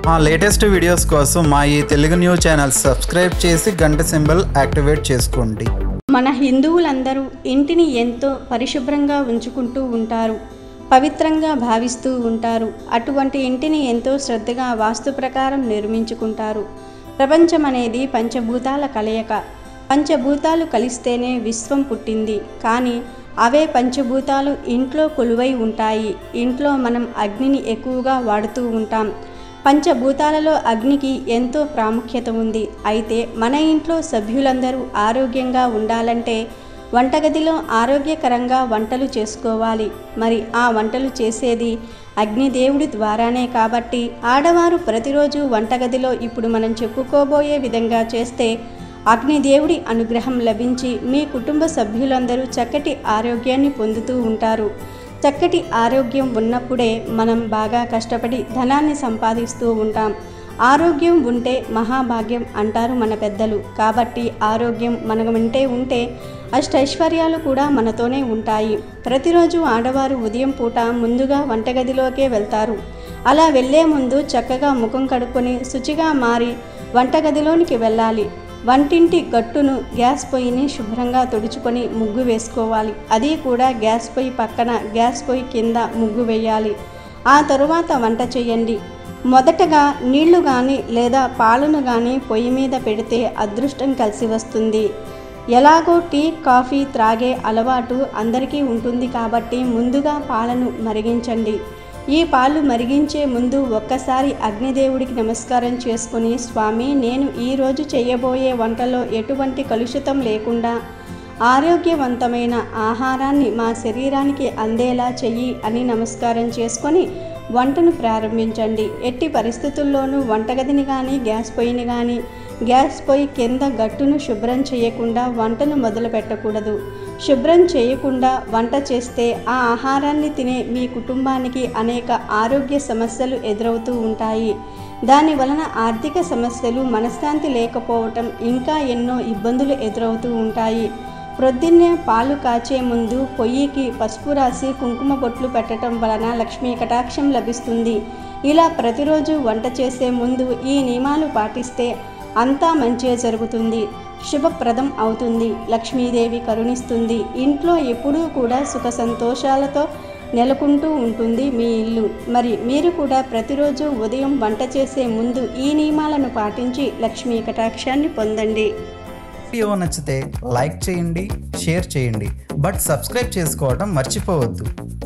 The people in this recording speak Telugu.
మా లేటెస్ట్ వీడియోస్ కోసం మా ఈ తెలుగు న్యూస్ ఛానల్ సబ్స్క్రైబ్ చేసి గంట సింబల్ యాక్టివేట్ చేసుకోండి మన హిందువులందరూ ఇంటిని ఎంతో పరిశుభ్రంగా ఉంచుకుంటూ ఉంటారు పవిత్రంగా భావిస్తూ ఉంటారు అటువంటి ఇంటిని ఎంతో శ్రద్ధగా వాస్తు ప్రకారం నిర్మించుకుంటారు ప్రపంచం అనేది పంచభూతాల కలయిక పంచభూతాలు కలిస్తేనే విశ్వం పుట్టింది కానీ అవే పంచభూతాలు ఇంట్లో కొలువై ఉంటాయి ఇంట్లో మనం అగ్నిని ఎక్కువగా వాడుతూ ఉంటాం పంచభూతాలలో అగ్నికి ఎంతో ప్రాముఖ్యత ఉంది అయితే మన ఇంట్లో సభ్యులందరూ ఆరోగ్యంగా ఉండాలంటే వంటగదిలో ఆరోగ్యకరంగా వంటలు చేసుకోవాలి మరి ఆ వంటలు చేసేది అగ్నిదేవుడి ద్వారానే కాబట్టి ఆడవారు ప్రతిరోజు వంటగదిలో ఇప్పుడు మనం చెప్పుకోబోయే విధంగా చేస్తే అగ్నిదేవుడి అనుగ్రహం లభించి మీ కుటుంబ సభ్యులందరూ చక్కటి ఆరోగ్యాన్ని పొందుతూ ఉంటారు చక్కటి ఆరోగ్యం ఉన్నప్పుడే మనం బాగా కష్టపడి ధనాన్ని సంపాదిస్తూ ఉంటాం ఆరోగ్యం ఉంటే మహాభాగ్యం అంటారు మన పెద్దలు కాబట్టి ఆరోగ్యం మన వెంటే ఉంటే అష్టైశ్వర్యాలు కూడా మనతోనే ఉంటాయి ప్రతిరోజు ఆడవారు ఉదయం పూట ముందుగా వంటగదిలోకే వెళ్తారు అలా వెళ్ళే ముందు చక్కగా ముఖం కడుక్కొని శుచిగా మారి వంటగదిలోనికి వెళ్ళాలి వంటింటి గట్టును గ్యాస్ పొయ్యిని శుభ్రంగా తుడుచుకొని ముగ్గు వేసుకోవాలి అది కూడా గ్యాస్ పొయ్యి పక్కన గ్యాస్ పొయ్యి కింద ముగ్గు వేయాలి ఆ తరువాత వంట చేయండి మొదటగా నీళ్లు కానీ లేదా పాలను కానీ పొయ్యి మీద పెడితే అదృష్టం కలిసి వస్తుంది ఎలాగో టీ కాఫీ త్రాగే అలవాటు అందరికీ ఉంటుంది కాబట్టి ముందుగా పాలను మరిగించండి ఈ పాలు మరిగించే ముందు ఒక్కసారి అగ్నిదేవుడికి నమస్కారం చేసుకుని స్వామి నేను ఈరోజు చేయబోయే వంటలో ఎటువంటి కలుషితం లేకుండా ఆరోగ్యవంతమైన ఆహారాన్ని మా శరీరానికి అందేలా చెయ్యి అని నమస్కారం చేసుకొని వంటను ప్రారంభించండి ఎట్టి పరిస్థితుల్లోనూ వంటగదిని కానీ గ్యాస్ పొయ్యిని కానీ గ్యాస్ పొయ్యి కింద గట్టును శుభ్రం చేయకుండా వంటను మొదలు పెట్టకూడదు శుభ్రం చేయకుండా వంట చేస్తే ఆ ఆహారాన్ని తినే మీ కుటుంబానికి అనేక ఆరోగ్య సమస్యలు ఎదురవుతూ ఉంటాయి దాని వలన ఆర్థిక సమస్యలు మనశ్శాంతి లేకపోవటం ఇంకా ఎన్నో ఇబ్బందులు ఎదురవుతూ ఉంటాయి ప్రొద్దున్నే పాలు కాచే ముందు పొయ్యికి పసుపు రాసి కుంకుమ బొట్లు పెట్టడం వలన లక్ష్మీ కటాక్షం లభిస్తుంది ఇలా ప్రతిరోజు వంట చేసే ముందు ఈ నియమాలు పాటిస్తే అంతా మంచిగా జరుగుతుంది శుభప్రదం అవుతుంది లక్ష్మీదేవి కరుణిస్తుంది ఇంట్లో ఎప్పుడూ కూడా సుఖ సంతోషాలతో నెలకొంటూ ఉంటుంది మీ ఇల్లు మరి మీరు కూడా ప్రతిరోజు ఉదయం వంట చేసే ముందు ఈ నియమాలను పాటించి లక్ష్మీ కటాక్షాన్ని పొందండి వీడియో నచ్చితే లైక్ చేయండి షేర్ చేయండి బట్ సబ్స్క్రైబ్ చేసుకోవడం మర్చిపోవద్దు